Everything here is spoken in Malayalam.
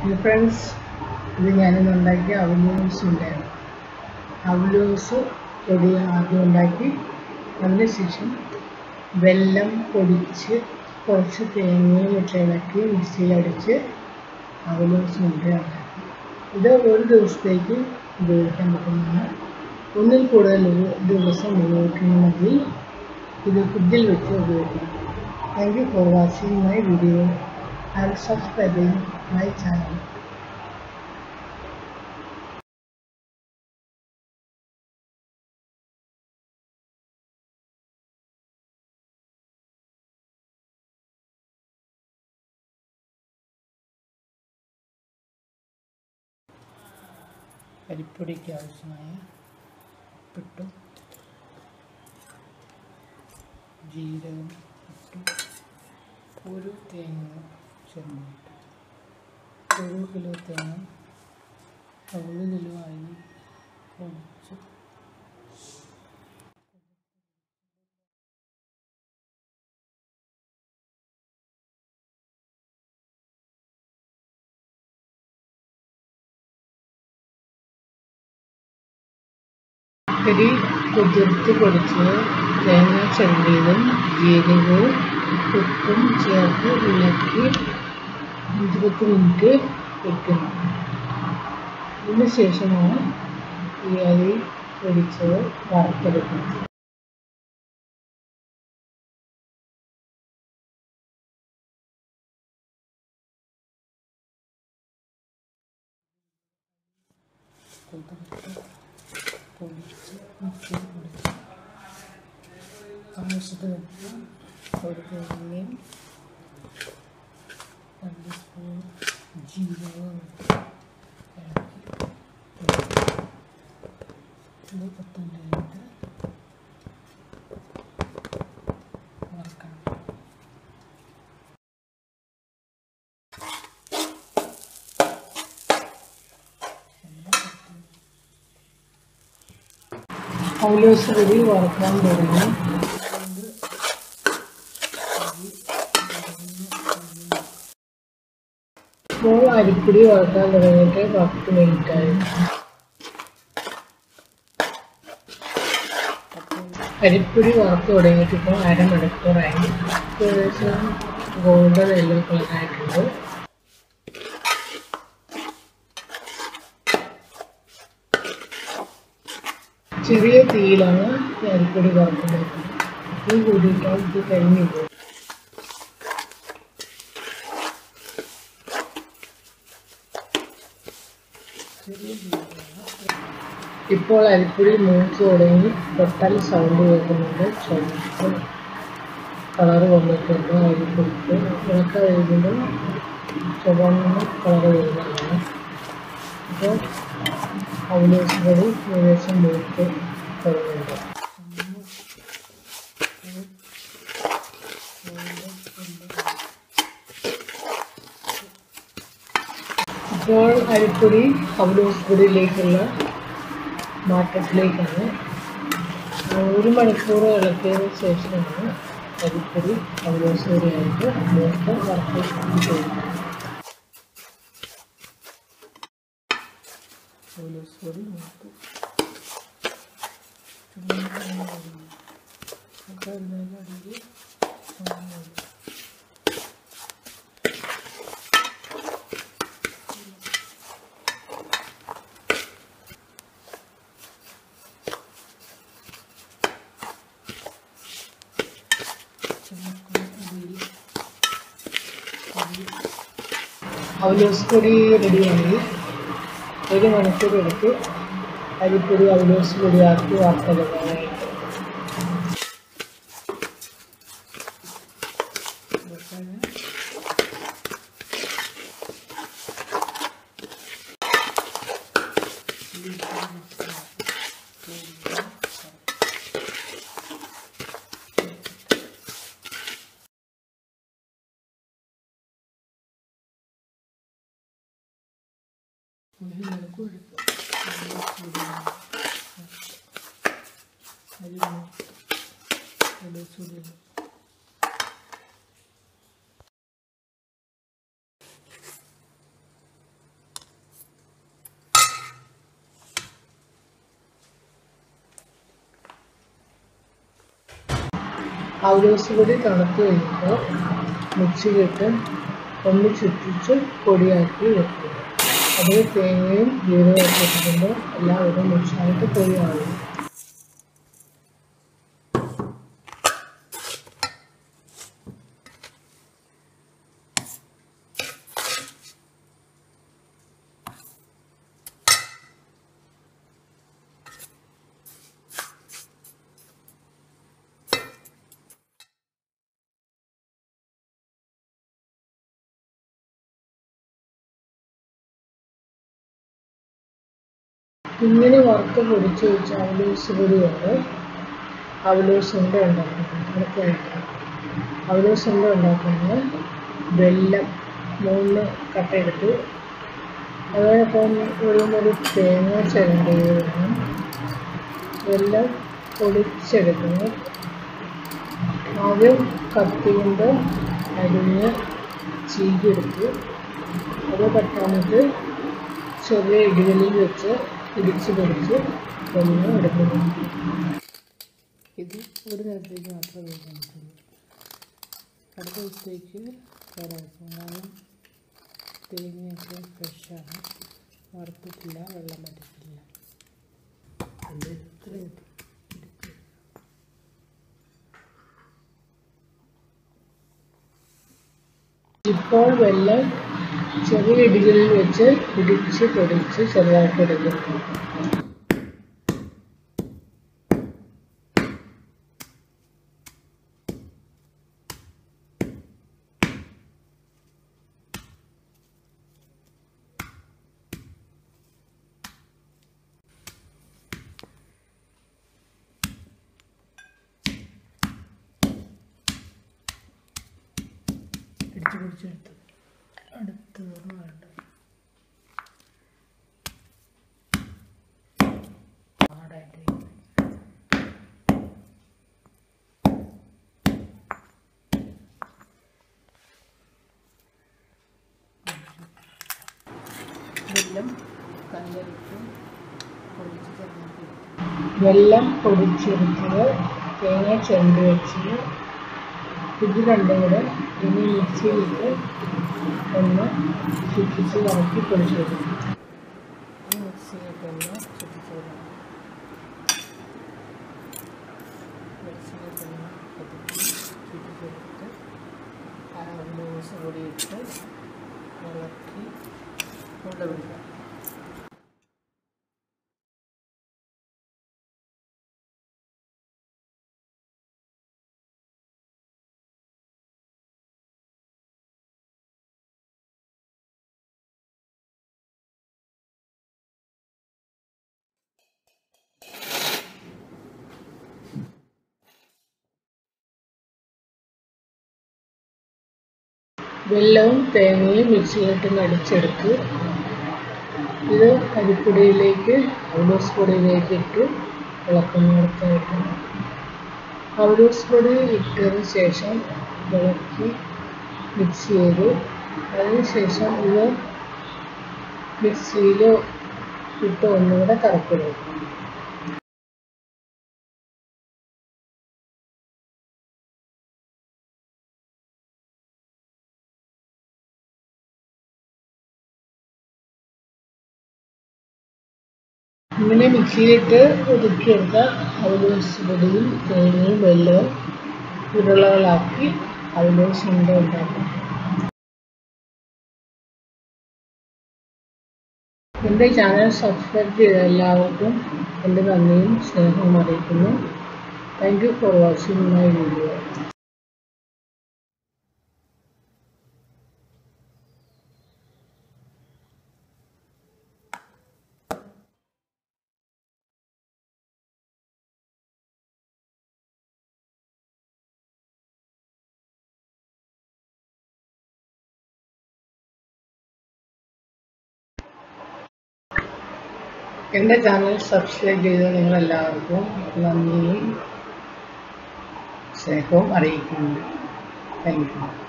ഫ്രണ്ട്സ് ഇത് ഞാനിന്ന് ഉണ്ടാക്കിയ അവലൂസ് ഉണ്ടായിരുന്നു അവലൂസ് പൊടി ആദ്യം ഉണ്ടാക്കി അതിനുശേഷം വെല്ലം പൊടിച്ച് കുറച്ച് തേങ്ങയും ഇട്ട് ഇളക്കി മിക്സിയിലടിച്ച് അവലൂസ് മുട്ട ഉണ്ടാക്കി ഇത് ഒരു ദിവസത്തേക്ക് ഉപയോഗിക്കാൻ പറ്റുന്നതാണ് ഒന്നിൽ കൂടുതൽ ഒരു ദിവസം ഉപയോഗിക്കണമെങ്കിൽ ഇത് ഫ്രിഡ്ജിൽ വെച്ച് ഉപയോഗിക്കണം thank you for watching my video and subscribing my channel അരിപ്പൊടിക്ക് ആവശ്യമായ ഉപ്പിട്ടും ജീരകം ഇട്ടു ഒരു തേങ്ങ ചെറുതായിട്ട് ഒരു കിലോ തേങ്ങ ഒരു കിലോ അരി പൊടിച്ച് അരി കുതിർത്ത് പൊടിച്ച് തേങ്ങ ചെണ്ടിയതും ജീരകവും ഉപ്പും ചേർത്ത് ഇളക്കി അഞ്ച് പത്ത് മിനിറ്റ് വെക്കണം ഇതിന് ശേഷമാണ് ഈ അരി പൊടിച്ചത് വറുത്തെടുക്കുന്നത് കുതിർത്ത് പൊടിച്ച് മിക്സിയിൽ പൊടിച്ച് ആവശ്യത്തിന് ഒരു തേങ്ങയും രണ്ട് സ്പൂൺ ജീരകവും ഇളക്കി ഇത് പത്തഞ്ച് മിനിറ്റ് വറക്കണം പൗലോസ് പൊടി വറുക്കാൻ തുടങ്ങി ഇപ്പോൾ അരിപ്പൊടി വറുക്കാൻ തുടങ്ങിയിട്ട് പത്ത് മിനിറ്റ് ആയി അരിപ്പൊടി വറുത്ത് തുടങ്ങിയിട്ട് ഇപ്പോൾ അരമണിക്കൂറായി ഏകദേശം ഗോൾഡൻ യെല്ലോ കളറായിട്ടുണ്ട് ചെറിയ തീയിലാണ് ഈ അരിപ്പൊടി വറുക്കുന്നത് തീ കൂടിയിട്ടാൽ ഇത് കരിഞ്ഞു പോകും ചെറിയ തീയിലാണ് ഇപ്പോൾ അരിപ്പൊടി മൂത്ത് തുടങ്ങി പൊട്ടൽ സൗണ്ട് കേൾക്കുന്നുണ്ട് ചുവപ്പ് കളർ വന്നിട്ടുണ്ട് അരിപ്പൊടിക്ക് ഇളക്കം കഴിയുമ്പോൾ ചുവന്ന കളർ വരുന്നതാണ് അപ്പോൾ അവലോസ് പൊടി ഏകദേശം മൂത്ത് തുടങ്ങുന്നുണ്ട് ഇപ്പോൾ അരിപ്പൊടി അവലോസ് പൊടിയിലേക്കുള്ള മാറ്റത്തിലേക്കാണ് ഒരു മണിക്കൂർ ഇളക്കിയതിന് ശേഷമാണ് അരിപ്പൊടി അവലോസ് പൊടിയായിട്ട് മൂത്ത് വറുത്ത് ചെയ്യുന്നത് അവലോസ് പൊടി മൂത്ത് അടിയിൽ അവലോസ് പൊടി റെഡിയായി ഒരു മണിക്കൂർ എടുത്ത് അരിപ്പൊടി അവലോസ് പൊടിയാക്കി വറുത്തെടുക്കാനായിട്ട് ഒരു മണിക്കൂർ എടുക്കും അരി അവലോസ് പൊടി അവലോസ് പൊടി തണുത്ത് കഴിയുമ്പോൾ മിക്സിയിലിട്ട് ഒന്ന് ചുറ്റിച്ച് പൊടിയാക്കി വെക്കുക അത് തേങ്ങയും ജീരകമൊക്കെ ഇട്ടിട്ടുമ്പോൾ എല്ലാം ഒരു മിക്സായിട്ട് പൊടിയാവും ഇങ്ങനെ വറുത്ത് പൊടിച്ച് വെച്ച അവലൂസ് പൊടിയാണ് അവലൂസ് ഉണ്ട ഉണ്ടാക്കുന്നത് അടുത്ത ഐറ്റം അവലൂസ് ഉണ്ട ഉണ്ടാക്കുന്നത് വെല്ലം മൂന്ന് കട്ട എടുത്ത് അതോടൊപ്പം ഒരു മുറി തേങ്ങ ചിരണ്ടി വേണം വെല്ലം പൊടിച്ചെടുക്കുന്നു ആദ്യം കത്തി കൊണ്ട് അരിഞ്ഞ് ചീകിയെടുത്ത് അത് പറ്റാഞ്ഞിട്ട് ചെറിയ ഇടികളിൽ വെച്ച് ഇടിച്ച് പൊടിച്ച് ഒന്ന് എടുക്കുന്നു ഇത് ഒരു നേരത്തേക്ക് മാത്രമേ ഉപയോഗിക്കാൻ പറ്റുള്ളൂ അടുത്ത ദിവസത്തേക്ക് കയറാക്കും കാരണം തേങ്ങയൊക്കെ ഫ്രഷാണ് വറുത്തിട്ടില്ല വെള്ളം പറ്റിട്ടില്ല അത് ഇത്ര ഇട്ട് ഇടിക്കുക. ഇപ്പോൾ വെള്ളം ചെറിയ ഇടികളിൽ വെച്ച് ഇടിച്ച് പൊടിച്ച് ചെറുതായിട്ട് എടുക്കുന്നു ഇടിച്ച് പൊടിച്ചെടുത്ത് അടുത്ത് വേണ്ട പാടായിട്ട് വെല്ലം കല്ലരിട്ട് പൊടിച്ച് ചേർത്ത് വെള്ളം പൊടിച്ചെടുത്തത് തേങ്ങ ചെണ്ട് വെച്ചത് ഇത് രണ്ടും കൂടെ ഇനി മിക്സിയിലിട്ട് ഒന്ന് ചുറ്റിച്ച് കറക്കി പൊടിച്ചെടുക്കും മിക്സിയിലിട്ടൊന്ന് ചുറ്റിച്ചോളാം മിക്സിയിലിട്ടൊന്ന് ഒതുക്കി ചുറ്റിച്ചെടുത്ത് ആ ലൂസ് പൊടിയിട്ട് ഇളക്കി കൊണ്ടുവിടുക വെള്ളവും തേങ്ങയും മിക്സിയിലിട്ട് അടിച്ചെടുത്ത് ഇത് അരിപ്പൊടിയിലേക്ക് അവലോസ് പൊടിയിലേക്ക് ഇട്ട് ഇളക്കുന്നിടത്തായിട്ട് അവലോസ് പൊടി ഇട്ടതിന് ശേഷം ഇളക്കി മിക്സ് ചെയ്ത് അതിന് ശേഷം ഇത് മിക്സിയിൽ ഇട്ട് ഒന്നുകൂടെ കറക്കുന്നത് ഇങ്ങനെ മിക്സിയിലിട്ട് ഒതുക്കിയെടുത്ത അവലോസ് പൊടിയും തേങ്ങയും വെല്ലവും ഉരുളകളാക്കി അവലോസ് ഉണ്ട ഉണ്ടാക്കും എൻ്റെ ചാനൽ സബ്സ്ക്രൈബ് ചെയ്ത എല്ലാവർക്കും എൻ്റെ നന്ദിയും സ്നേഹവും അറിയിക്കുന്നു thank you for watching my video എൻ്റെ ചാനൽ സബ്സ്ക്രൈബ് ചെയ്ത നിങ്ങളെല്ലാവർക്കും നന്ദിയും സ്നേഹവും അറിയിക്കുന്നു താങ്ക് യു